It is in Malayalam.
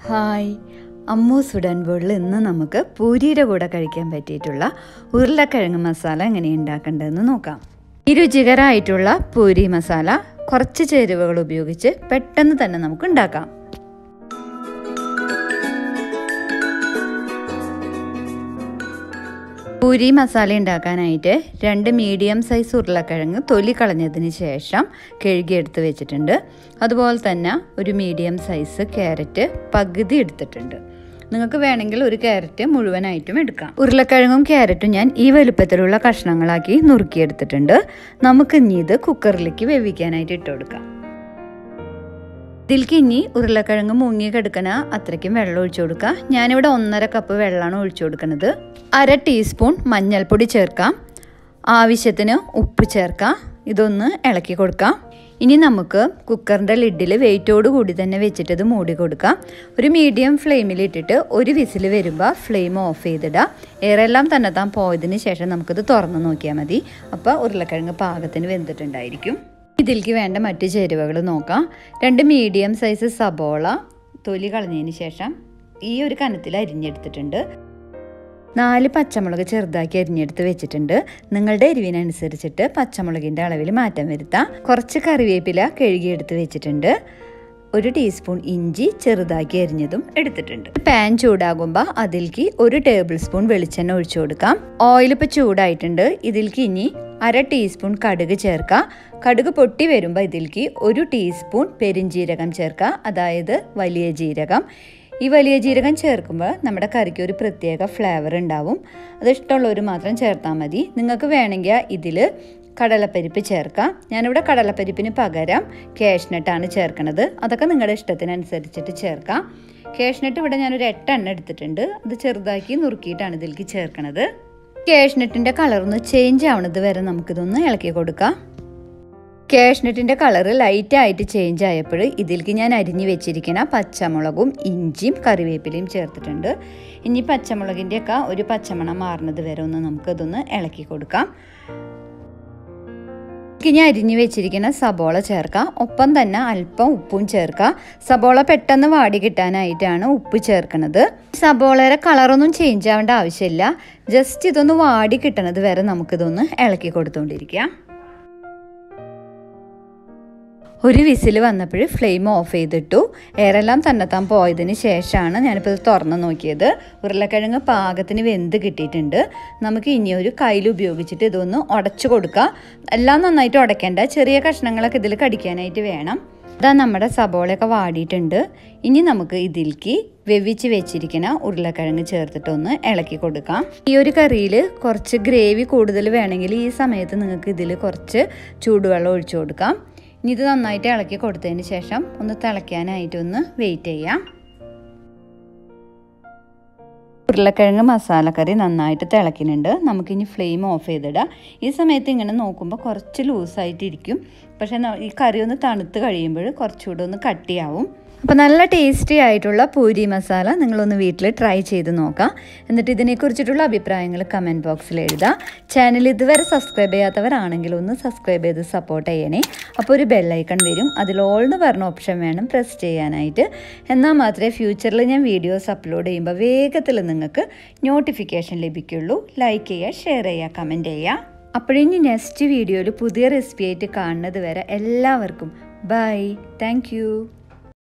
ഹായ് അമ്മൂസ് ഉടൻ വേൾഡിൽ ഇന്ന് നമുക്ക് പൂരിയുടെ കൂടെ കഴിക്കാൻ പറ്റിയിട്ടുള്ള ഉരുളക്കിഴങ്ങ് മസാല എങ്ങനെ ഉണ്ടാക്കേണ്ടതെന്ന് നോക്കാം ഈ രുചികരമായിട്ടുള്ള പൂരി മസാല കുറച്ച് ചേരുവകൾ ഉപയോഗിച്ച് പെട്ടെന്ന് തന്നെ നമുക്ക് ഉണ്ടാക്കാം പൂരി മസാല ഉണ്ടാക്കാനായിട്ട് രണ്ട് മീഡിയം സൈസ് ഉരുളക്കിഴങ്ങ് തൊലി കളഞ്ഞതിന് ശേഷം കഴുകിയെടുത്ത് വെച്ചിട്ടുണ്ട് അതുപോലെ തന്നെ ഒരു മീഡിയം സൈസ് ക്യാരറ്റ് പകുതി എടുത്തിട്ടുണ്ട് നിങ്ങൾക്ക് വേണമെങ്കിൽ ഒരു ക്യാരറ്റ് മുഴുവനായിട്ടും എടുക്കാം ഉരുളക്കിഴങ്ങും ക്യാരറ്റും ഞാൻ ഈ വലുപ്പത്തിലുള്ള കഷ്ണങ്ങളാക്കി നുറുക്കിയെടുത്തിട്ടുണ്ട് നമുക്ക് ഇനി ഇത് കുക്കറിലേക്ക് വേവിക്കാനായിട്ട് ഇട്ട് കൊടുക്കാം ഇതിലേക്ക് ഇനി ഉരുളക്കിഴങ്ങ് മുങ്ങി കിടക്കണ അത്രയ്ക്കും വെള്ളം ഒഴിച്ചു കൊടുക്കുക ഞാനിവിടെ ഒന്നര കപ്പ് വെള്ളമാണ് ഒഴിച്ചു കൊടുക്കുന്നത് അര ടീസ്പൂൺ മഞ്ഞൾപ്പൊടി ചേർക്കാം ആവശ്യത്തിന് ഉപ്പ് ചേർക്കാം ഇതൊന്ന് ഇളക്കി കൊടുക്കാം ഇനി നമുക്ക് കുക്കറിൻ്റെ ലിഡിൽ വെയിറ്റോട് കൂടി തന്നെ വെച്ചിട്ട് ഇത് മൂടി കൊടുക്കാം ഒരു മീഡിയം ഫ്ലെയിമിൽ ഇട്ടിട്ട് ഒരു വിസിൽ വരുമ്പോൾ ഫ്ലെയിം ഓഫ് ചെയ്തിടുക എയറെല്ലാം തന്നെ താൻ പോയതിന് ശേഷം നമുക്കിത് തുറന്ന് നോക്കിയാൽ മതി അപ്പോൾ ഉരുളക്കിഴങ്ങ് പാകത്തിന് വെന്തിട്ടുണ്ടായിരിക്കും ഇതിലേക്ക് വേണ്ട മറ്റു ചേരുവകൾ നോക്കാം രണ്ട് മീഡിയം സൈസ് സബോള തൊലി കളഞ്ഞതിന് ശേഷം ഈ ഒരു കനത്തിൽ അരിഞ്ഞെടുത്തിട്ടുണ്ട് നാല് പച്ചമുളക് ചെറുതാക്കി അരിഞ്ഞെടുത്ത് വെച്ചിട്ടുണ്ട് നിങ്ങളുടെ എരിവിനനുസരിച്ചിട്ട് പച്ചമുളകിൻ്റെ അളവിൽ മാറ്റം വരുത്താം കുറച്ച് കറിവേപ്പില കഴുകിയെടുത്ത് വെച്ചിട്ടുണ്ട് ഒരു ടീസ്പൂൺ ഇഞ്ചി ചെറുതാക്കി അരിഞ്ഞതും എടുത്തിട്ടുണ്ട് പാൻ ചൂടാകുമ്പോൾ അതിലേക്ക് ഒരു ടേബിൾ സ്പൂൺ വെളിച്ചെണ്ണ ഒഴിച്ചു കൊടുക്കാം ഓയിൽ ഇപ്പോൾ ചൂടായിട്ടുണ്ട് ഇതിലേക്ക് ഇനി അര ടീസ്പൂൺ കടുക് ചേർക്കാം കടുക് പൊട്ടി വരുമ്പോൾ ഇതിലേക്ക് ഒരു ടീസ്പൂൺ പെരിഞ്ജീരകം ചേർക്കുക അതായത് വലിയ ജീരകം ഈ വലിയ ജീരകം ചേർക്കുമ്പോൾ നമ്മുടെ കറിക്ക് ഒരു പ്രത്യേക ഫ്ലേവർ ഉണ്ടാവും അത് ഇഷ്ടമുള്ളവർ മാത്രം ചേർത്താൽ മതി നിങ്ങൾക്ക് വേണമെങ്കിൽ ഇതിൽ കടലപ്പരിപ്പ് ചേർക്കാം ഞാനിവിടെ കടലപ്പരിപ്പിന് പകരം കാഷ്നട്ടാണ് ചേർക്കുന്നത് അതൊക്കെ നിങ്ങളുടെ ഇഷ്ടത്തിനനുസരിച്ചിട്ട് ചേർക്കാം കാഷ്നട്ട് ഇവിടെ ഞാനൊരു എട്ടെണ്ണം എടുത്തിട്ടുണ്ട് അത് ചെറുതാക്കി നുറുക്കിയിട്ടാണ് ഇതിലേക്ക് ചേർക്കണത് കാഷ്നട്ടിൻ്റെ കളറൊന്ന് ചേഞ്ച് ആവണത് വരെ നമുക്കിതൊന്ന് ഇളക്കി കൊടുക്കാം കാഷ്നട്ടിൻ്റെ കളറ് ലൈറ്റായിട്ട് ചേഞ്ച് ആയപ്പോൾ ഇതിലേക്ക് ഞാൻ അരിഞ്ഞു വെച്ചിരിക്കുന്ന പച്ചമുളകും ഇഞ്ചിയും കറിവേപ്പിലയും ചേർത്തിട്ടുണ്ട് ഇനി പച്ചമുളകിൻ്റെയൊക്കെ ഒരു പച്ചമണം മാറുന്നത് വരെ ഒന്ന് നമുക്കതൊന്ന് ഇളക്കി കൊടുക്കാം ഇനി അരിഞ്ഞു വെച്ചിരിക്കുന്ന സബോള ചേർക്കാം ഒപ്പം തന്നെ അല്പം ഉപ്പും ചേർക്കാം സബോള പെട്ടെന്ന് വാടി കിട്ടാനായിട്ടാണ് ഉപ്പ് ചേർക്കുന്നത് സബോളയുടെ കളറൊന്നും ചേഞ്ച് ആവേണ്ട ആവശ്യമില്ല ജസ്റ്റ് ഇതൊന്ന് വാടി കിട്ടണത് വരെ നമുക്കിതൊന്ന് ഇളക്കി കൊടുത്തുകൊണ്ടിരിക്കാം ഒരു വിസിൽ വന്നപ്പോൾ ഫ്ലെയിം ഓഫ് ചെയ്തിട്ടു എയറെല്ലാം തന്നെത്താൻ പോയതിന് ശേഷമാണ് ഞാനിപ്പോൾ ഇത് തുറന്ന് നോക്കിയത് ഉരുളക്കിഴങ്ങ് പാകത്തിന് വെന്ത് കിട്ടിയിട്ടുണ്ട് നമുക്ക് ഇനി ഒരു കയ്യിൽ ഉപയോഗിച്ചിട്ട് ഇതൊന്ന് ഉടച്ചു കൊടുക്കുക എല്ലാം നന്നായിട്ട് ഉടയ്ക്കേണ്ട ചെറിയ കഷ്ണങ്ങളൊക്കെ ഇതിൽ കടിക്കാനായിട്ട് വേണം ഇതാ നമ്മുടെ സബോളയൊക്കെ വാടിയിട്ടുണ്ട് ഇനി നമുക്ക് ഇതിലേക്ക് വെവിച്ച് വെച്ചിരിക്കുന്ന ഉരുളക്കിഴങ്ങ് ചേർത്തിട്ടൊന്ന് ഇളക്കി കൊടുക്കാം ഈ ഒരു കറിയിൽ കുറച്ച് ഗ്രേവി കൂടുതൽ വേണമെങ്കിൽ ഈ സമയത്ത് നിങ്ങൾക്ക് ഇതിൽ കുറച്ച് ചൂടുവെള്ളം ഒഴിച്ചു കൊടുക്കാം ഇനി ഇത് നന്നായിട്ട് ഇളക്കി കൊടുത്തതിന് ശേഷം ഒന്ന് തിളയ്ക്കാനായിട്ട് ഒന്ന് വെയിറ്റ് ചെയ്യാം ഉരുളക്കിഴങ്ങ് മസാലക്കറി നന്നായിട്ട് തിളയ്ക്കുന്നുണ്ട് നമുക്കിനി ഫ്ലെയിം ഓഫ് ചെയ്തിടാം ഈ സമയത്ത് ഇങ്ങനെ നോക്കുമ്പോൾ കുറച്ച് ലൂസായിട്ടിരിക്കും പക്ഷേ ഈ കറി ഒന്ന് തണുത്ത് കഴിയുമ്പോൾ കുറച്ചുകൂടെ ഒന്ന് കട്ടിയാവും അപ്പോൾ നല്ല ടേസ്റ്റി ആയിട്ടുള്ള പൂരി മസാല നിങ്ങളൊന്ന് വീട്ടിൽ ട്രൈ ചെയ്ത് നോക്കാം എന്നിട്ട് ഇതിനെക്കുറിച്ചിട്ടുള്ള അഭിപ്രായങ്ങൾ കമൻറ്റ് ബോക്സിൽ എഴുതാം ചാനൽ ഇതുവരെ സബ്സ്ക്രൈബ് ചെയ്യാത്തവരാണെങ്കിൽ ഒന്ന് സബ്സ്ക്രൈബ് ചെയ്ത് സപ്പോർട്ട് ചെയ്യണേ അപ്പോൾ ഒരു ബെല്ലൈക്കൺ വരും അതിൽ ഓൾ എന്ന് പറഞ്ഞ ഓപ്ഷൻ വേണം പ്രസ് ചെയ്യാനായിട്ട് എന്നാൽ മാത്രമേ ഫ്യൂച്ചറിൽ ഞാൻ വീഡിയോസ് അപ്ലോഡ് ചെയ്യുമ്പോൾ വേഗത്തിൽ നിങ്ങൾക്ക് നോട്ടിഫിക്കേഷൻ ലഭിക്കുള്ളൂ ലൈക്ക് ചെയ്യുക ഷെയർ ചെയ്യുക കമൻറ്റ് ചെയ്യുക അപ്പോഴിനി നെക്സ്റ്റ് വീഡിയോയിൽ പുതിയ റെസിപ്പി ആയിട്ട് കാണുന്നത് വരെ എല്ലാവർക്കും ബൈ താങ്ക്